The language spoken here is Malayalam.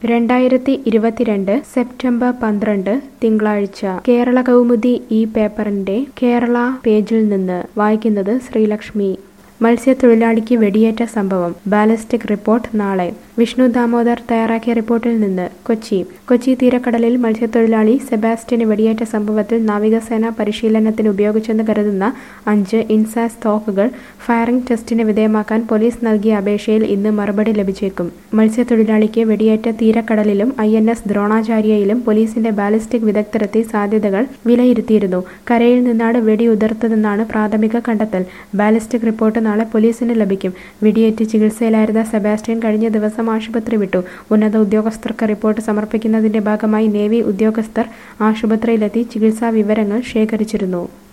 രണ്ടായിരത്തി ഇരുപത്തിരണ്ട് സെപ്റ്റംബർ പന്ത്രണ്ട് തിങ്കളാഴ്ച കേരള കൗമുദി ഈ പേപ്പറിന്റെ കേരള പേജിൽ നിന്ന് വായിക്കുന്നത് ശ്രീലക്ഷ്മി മത്സ്യത്തൊഴിലാളിക്ക് വെടിയേറ്റ സംഭവം ബാലിസ്റ്റിക് റിപ്പോർട്ട് നാളെ വിഷ്ണു ദാമോദർ തയ്യാറാക്കിയ റിപ്പോർട്ടിൽ നിന്ന് കൊച്ചി കൊച്ചി തീരക്കടലിൽ മത്സ്യത്തൊഴിലാളി സെബാസ്റ്റ്യന് വെടിയേറ്റ സംഭവത്തിൽ നാവികസേന പരിശീലനത്തിന് ഉപയോഗിച്ചെന്ന് കരുതുന്ന അഞ്ച് ഇൻസാസ് തോക്കുകൾ ഫയറിംഗ് ടെസ്റ്റിന് വിധേയമാക്കാൻ പോലീസ് നൽകിയ അപേക്ഷയിൽ ഇന്ന് മറുപടി ലഭിച്ചേക്കും മത്സ്യത്തൊഴിലാളിക്ക് വെടിയേറ്റ തീരക്കടലിലും ഐ എൻ എസ് ദ്രോണാചാര്യയിലും പോലീസിന്റെ ബാലിസ്റ്റിക് വിദഗ്ധരെത്തി സാധ്യതകൾ വിലയിരുത്തിയിരുന്നു കരയിൽ നിന്നാണ് വെടി ഉതിർത്തതെന്നാണ് പ്രാഥമിക കണ്ടെത്തൽ ബാലിസ്റ്റിക് റിപ്പോർട്ട് നാളെ പോലീസിന് ലഭിക്കും വെടിയേറ്റ് ചികിത്സയിലായിരുന്ന സെബാസ്റ്റ്യൻ കഴിഞ്ഞ ദിവസം ആശുപത്രി വിട്ടു ഉന്നത ഉദ്യോഗസ്ഥർക്ക് റിപ്പോർട്ട് സമർപ്പിക്കുന്നതിന്റെ ഭാഗമായി നേവി ഉദ്യോഗസ്ഥർ ആശുപത്രിയിലെത്തി ചികിത്സാ വിവരങ്ങൾ ശേഖരിച്ചിരുന്നു